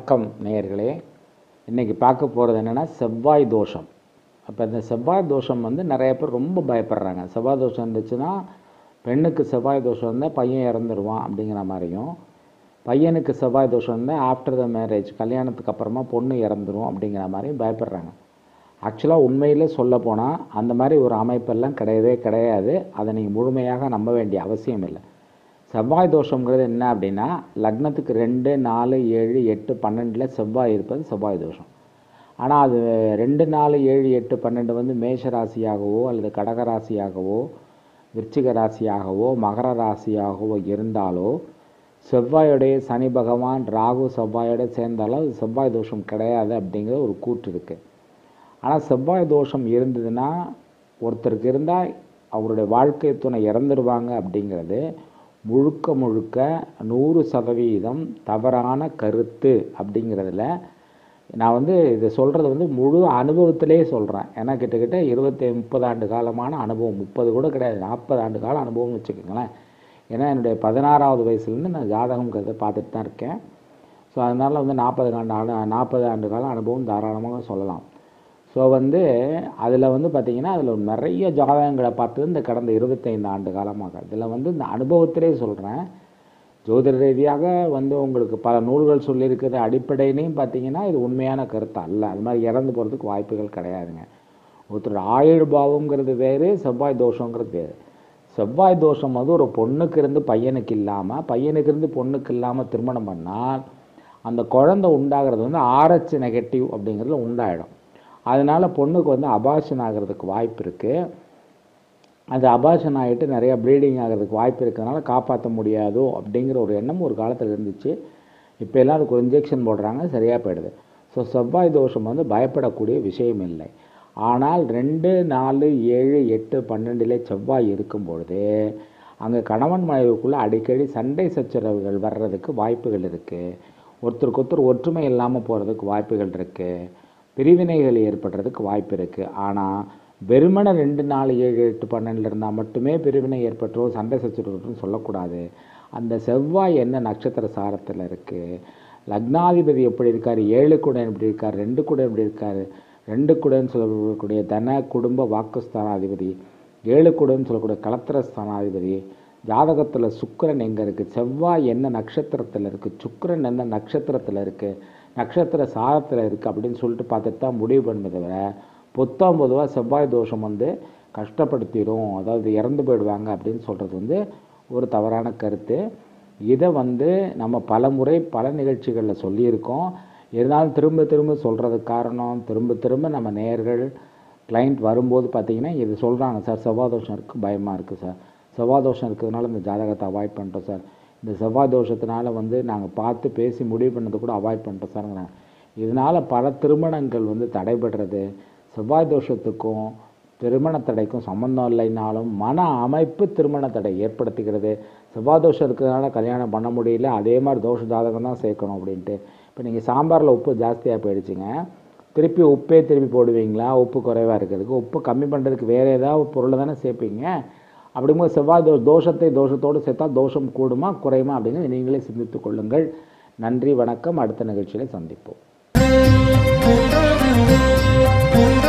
வணக்கம் நேயர்களே இன்றைக்கி பார்க்க போகிறது என்னென்னா செவ்வாய் தோஷம் அப்போ இந்த செவ்வாய் தோஷம் வந்து நிறைய பேர் ரொம்ப பயப்படுறாங்க செவ்வாய் தோஷம் இருந்துச்சுன்னா பெண்ணுக்கு செவ்வாய் தோஷம் இருந்தால் பையன் இறந்துருவான் அப்படிங்கிற மாதிரியும் பையனுக்கு செவ்வாய் தோஷம் இருந்தால் ஆஃப்டர் த மேரேஜ் கல்யாணத்துக்கு அப்புறமா பொண்ணு இறந்துரும் அப்படிங்கிற மாதிரி பயப்படுறாங்க ஆக்சுவலாக உண்மையிலே சொல்லப்போனால் அந்த மாதிரி ஒரு அமைப்பெல்லாம் கிடையவே கிடையாது அதை நீங்கள் முழுமையாக நம்ப வேண்டிய அவசியம் இல்லை செவ்வாய் தோஷங்கிறது என்ன அப்படின்னா லக்னத்துக்கு ரெண்டு நாலு ஏழு எட்டு பன்னெண்டில் செவ்வாய் இருப்பது செவ்வாய் தோஷம் ஆனால் அது ரெண்டு நாலு ஏழு எட்டு பன்னெண்டு வந்து மேஷ ராசியாகவோ அல்லது கடக ராசியாகவோ விருச்சிக ராசியாகவோ மகர ராசியாகவோ இருந்தாலோ செவ்வாயோடைய சனி பகவான் ராகு செவ்வாயோட சேர்ந்தாலும் அது செவ்வாய் தோஷம் கிடையாது அப்படிங்கிற ஒரு கூற்று இருக்குது ஆனால் செவ்வாய் தோஷம் இருந்ததுன்னா ஒருத்தருக்கு இருந்தால் அவருடைய வாழ்க்கை துணை இறந்துருவாங்க அப்படிங்கிறது முழுக்க முழுக்க நூறு சதவீதம் தவறான கருத்து அப்படிங்கிறதுல நான் வந்து இதை சொல்கிறது வந்து முழு அனுபவத்திலே சொல்கிறேன் ஏன்னா கிட்டத்தட்ட இருபத்தி முப்பது ஆண்டு காலமான அனுபவம் முப்பது கூட கிடையாது நாற்பது ஆண்டு கால அனுபவம்னு வச்சுக்கோங்களேன் ஏன்னா என்னுடைய பதினாறாவது வயசுலேருந்து நான் ஜாதகங்கிறத பார்த்துட்டு தான் இருக்கேன் ஸோ அதனால் வந்து நாற்பது ஆண்டு ஆண்டு நாற்பது ஆண்டு கால அனுபவம் தாராளமாக சொல்லலாம் ஸோ வந்து அதில் வந்து பார்த்திங்கன்னா அதில் நிறைய ஜாதகங்களை பார்த்து இந்த கடந்த இருபத்தைந்து ஆண்டு காலமாக இதில் வந்து இந்த அனுபவத்திலே சொல்கிறேன் ஜோதிட ரீதியாக வந்து உங்களுக்கு பல நூல்கள் சொல்லியிருக்கிற அடிப்படையிலையும் பார்த்தீங்கன்னா இது உண்மையான கருத்து அல்ல அது மாதிரி இறந்து போகிறதுக்கு வாய்ப்புகள் கிடையாதுங்க ஒருத்தர் ஆயுள் பாவங்கிறது வேறு செவ்வாய் தோஷங்கிறது வேறு செவ்வாய் தோஷம் வந்து ஒரு பொண்ணுக்கு இருந்து பையனுக்கு இல்லாமல் பையனுக்கு இருந்து பொண்ணுக்கு இல்லாமல் திருமணம் பண்ணால் அந்த குழந்தை உண்டாகிறது வந்து ஆர்ஹெச் நெகட்டிவ் அப்படிங்கிறதுல உண்டாயிடும் அதனால் பொண்ணுக்கு வந்து அபாஷன் ஆகிறதுக்கு வாய்ப்பு இருக்குது அது அபாஷன் ஆகிட்டு நிறையா ப்ளீடிங் ஆகிறதுக்கு வாய்ப்பு இருக்கிறதுனால காப்பாற்ற முடியாதோ அப்படிங்கிற ஒரு எண்ணம் ஒரு காலத்தில் இருந்துச்சு இப்போ எல்லாம் அதுக்கு ஒரு இன்ஜெக்ஷன் போடுறாங்க சரியாக போயிடுது ஸோ செவ்வாய் தோஷம் வந்து பயப்படக்கூடிய விஷயம் இல்லை ஆனால் ரெண்டு நாலு ஏழு எட்டு பன்னெண்டிலே செவ்வாய் இருக்கும் பொழுது அங்கே கணவன் மனைவிக்குள்ளே அடிக்கடி சண்டை சச்சரவுகள் வர்றதுக்கு வாய்ப்புகள் இருக்குது ஒருத்தருக்கு ஒருத்தர் ஒற்றுமை இல்லாமல் போகிறதுக்கு வாய்ப்புகள் இருக்குது பிரிவினைகள் ஏற்படுறதுக்கு வாய்ப்பு இருக்குது ஆனால் வெறுமனை ரெண்டு நாலு ஏழு எட்டு பன்னெண்டில் இருந்தால் மட்டுமே பிரிவினை ஏற்பட்டுரும் சண்டை சச்சரவுன்னு சொல்லக்கூடாது அந்த செவ்வாய் என்ன நட்சத்திர சாரத்தில் இருக்குது லக்னாதிபதி எப்படி இருக்கார் ஏழு குடன் எப்படி இருக்கார் ரெண்டு குடன் எப்படி இருக்கார் ரெண்டு குடன் சொல்லக்கூடிய தன குடும்ப வாக்குஸ்தானாதிபதி ஏழு குடன் சொல்லக்கூடிய கலத்திர ஸ்தானாதிபதி ஜாதகத்தில் சுக்கரன் எங்கே இருக்குது செவ்வாய் என்ன நட்சத்திரத்தில் இருக்குது சுக்கரன் என்ன நட்சத்திரத்தில் இருக்குது நட்சத்திர சாரத்தில் இருக்குது அப்படின்னு சொல்லிட்டு பார்த்துட்டு தான் முடிவு பண்ணுமே தவிர பொத்தாம் பொதுவாக செவ்வாய் தோஷம் வந்து கஷ்டப்படுத்திடும் அதாவது இறந்து போயிடுவாங்க அப்படின்னு சொல்கிறது வந்து ஒரு தவறான கருத்து இதை வந்து நம்ம பல முறை பல நிகழ்ச்சிகளில் சொல்லியிருக்கோம் இருந்தாலும் திரும்ப திரும்ப சொல்கிறதுக்கு காரணம் திரும்ப திரும்ப நம்ம நேர்கள் கிளைண்ட் வரும்போது பார்த்திங்கன்னா இது சொல்கிறாங்க சார் செவ்வாய் தோஷம் இருக்குது பயமாக இருக்குது சார் செவ்வாய் தோஷம் இருக்கிறதுனால இந்த ஜாதகத்தை அவாய்ட் பண்ணிட்டோம் சார் இந்த செவ்வாய் தோஷத்தினால வந்து நாங்கள் பார்த்து பேசி முடிவு பண்ணது கூட அவாய்ட் பண்ணிட்டோம் சார்ங்கிறாங்க இதனால் பல திருமணங்கள் வந்து தடைபடுறது செவ்வாய் தோஷத்துக்கும் திருமண தடைக்கும் சம்மந்தம் இல்லைனாலும் மன அமைப்பு திருமண தடை ஏற்படுத்திக்கிறது செவ்வாய் தோஷம் இருக்கிறதுனால கல்யாணம் பண்ண முடியல அதே மாதிரி தோஷ ஜாதகம் தான் சேர்க்கணும் அப்படின்ட்டு இப்போ நீங்கள் சாம்பாரில் உப்பு ஜாஸ்தியாக போயிடுச்சுங்க திருப்பி உப்பே திருப்பி போடுவீங்களா உப்பு குறைவாக இருக்கிறதுக்கு உப்பு கம்மி பண்ணுறதுக்கு வேறு ஏதாவது பொருளை தானே சேர்ப்பீங்க அப்படிங்கும்போது செவ்வாய் தோ தோஷத்தை தோஷத்தோடு சேர்த்தா தோஷம் கூடுமா குறையுமா அப்படிங்கிறது நீங்களே சிந்தித்து கொள்ளுங்கள் நன்றி வணக்கம் அடுத்த நிகழ்ச்சியில் சந்திப்போம்